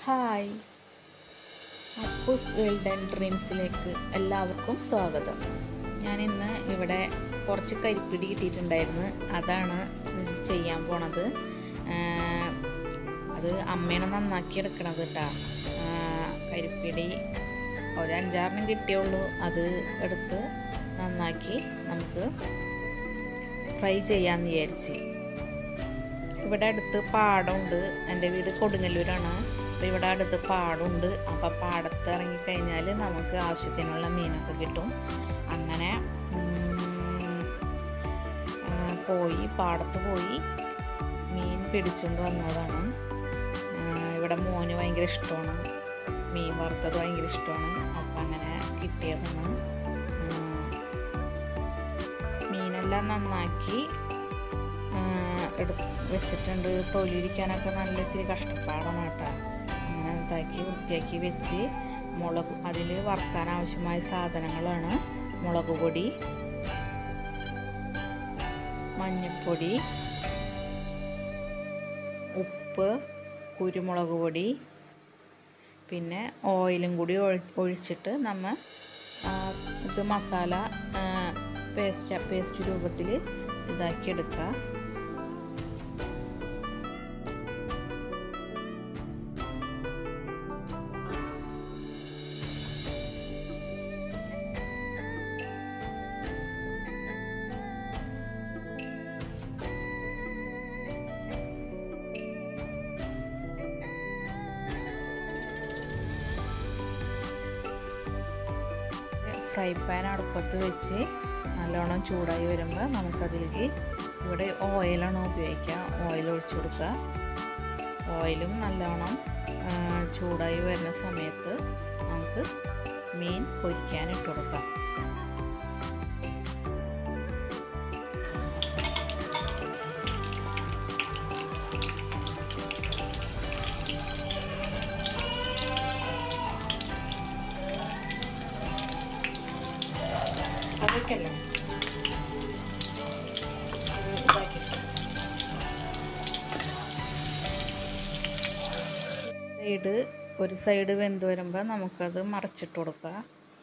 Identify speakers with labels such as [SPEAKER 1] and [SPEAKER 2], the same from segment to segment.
[SPEAKER 1] hi Appus world and ഡ്രീംസിലേക്ക് എല്ലാവർക്കും സ്വാഗതം ഞാൻ ഇന്ന് ഇവിടെ കുറച്ച് കരിപ്പിടി കിട്ടിയിട്ടുണ്ടായിരുന്നു അതാണ് ഇത് ചെയ്യാൻ പോണത് ആ, അത് അമ്മയാണ് നന്നാക്കി എടുക്കണത് കേട്ടോ കരിപ്പിടി ഒരു അഞ്ചാറിനും കിട്ടിയുള്ളൂ അത് എടുത്ത് നന്നാക്കി നമുക്ക് ഫ്രൈ ചെയ്യാമെന്ന് വിചാരിച്ച് ഇവിടെ അടുത്ത് പാടമുണ്ട് എൻ്റെ വീട് കൊടുങ്ങല്ലൂരാണ് അപ്പോൾ ഇവിടെ അടുത്ത് പാടമുണ്ട് അപ്പോൾ പാടത്ത് ഇറങ്ങിക്കഴിഞ്ഞാൽ നമുക്ക് ആവശ്യത്തിനുള്ള മീനൊക്കെ കിട്ടും അങ്ങനെ ഉം, ആ, പോയി പാടത്ത് പോയി മീൻ പിടിച്ചുകൊണ്ട് വന്നതാണ് ആ, ഇവിടെ മോന് ഭയങ്കര ഇഷ്ടമാണ് മീൻ വറുത്തത് ഭയങ്കര ഇഷ്ടമാണ് അപ്പം അങ്ങനെ കിട്ടിയതാണ് ഉം, മീനെല്ലാം നന്നാക്കി എടു വെച്ചിട്ടുണ്ട് തൊലിരിക്കാനൊക്കെ നല്ല ഇത്തിരി കഷ്ടപ്പാടാണ് കേട്ടോ അങ്ങനെ ഇതാക്കി വൃത്തിയാക്കി വെച്ച് മുളക് അതിൽ വറുക്കാൻ ആവശ്യമായ സാധനങ്ങളാണ് മുളക് പൊടി മഞ്ഞൾപ്പൊടി ഉപ്പ് കുരുമുളക് പൊടി പിന്നെ ഓയിലും കൂടി ഒഴി- ഒഴിച്ചിട്ട് നമ്മൾ ആ, ഇത് മസാല പേസ്റ്റ് പേസ്റ്റ് രൂപത്തിൽ ഇതാക്കി എടുക്കുക ഫ്രൈ പാൻ അടുപ്പത്ത് വെച്ച് നല്ലോണം ചൂടായി വരുമ്പോൾ നമുക്കതിലേക്ക് ഇവിടെ ഓയിലാണ് ഉപയോഗിക്കുക ഓയിൽ ഒഴിച്ചു കൊടുക്കുക ഓയിലും നല്ലോണം ആ, ചൂടായി വരുന്ന സമയത്ത് നമുക്ക് മീൻ പൊരിക്കാൻ ഇട്ട് കൊടുക്കാം അതൊക്കെയല്ലേ സൈഡ് ഒരു സൈഡ് വെന്ത് വരുമ്പോൾ നമുക്കത് മറച്ചിട്ട് കൊടുക്കുക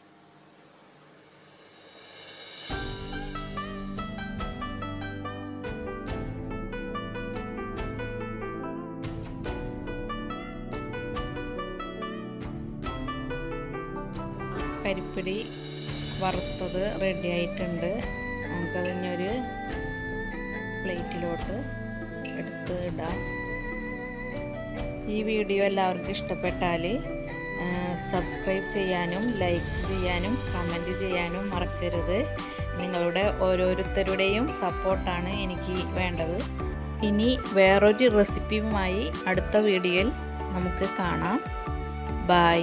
[SPEAKER 1] കരിപ്പിടി വറുത്തത് റെഡി ആയിട്ടുണ്ട് നമുക്കതിനൊരു പ്ലേറ്റിലോട്ട് എടുത്ത് ഇടാം ഈ വീഡിയോ എല്ലാവർക്കും ഇഷ്ടപ്പെട്ടാൽ സബ്സ്ക്രൈബ് ചെയ്യാനും ലൈക്ക് ചെയ്യാനും കമൻറ്റ് ചെയ്യാനും മറക്കരുത് നിങ്ങളുടെ ഓരോരുത്തരുടെയും സപ്പോർട്ടാണ് എനിക്ക് വേണ്ടത് ഇനി വേറൊരു റെസിപ്പിയുമായി അടുത്ത വീഡിയോയിൽ നമുക്ക് കാണാം ബായ്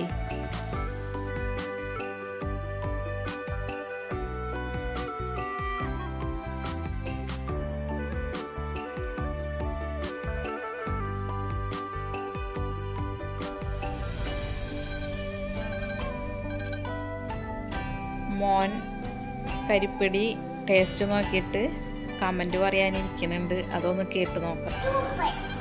[SPEAKER 1] മോൻ കരിപ്പിടി ടേസ്റ്റ് നോക്കിയിട്ട് കമൻറ്റ് പറയാനിരിക്കുന്നുണ്ട് അതൊന്ന് കേട്ട് നോക്കാം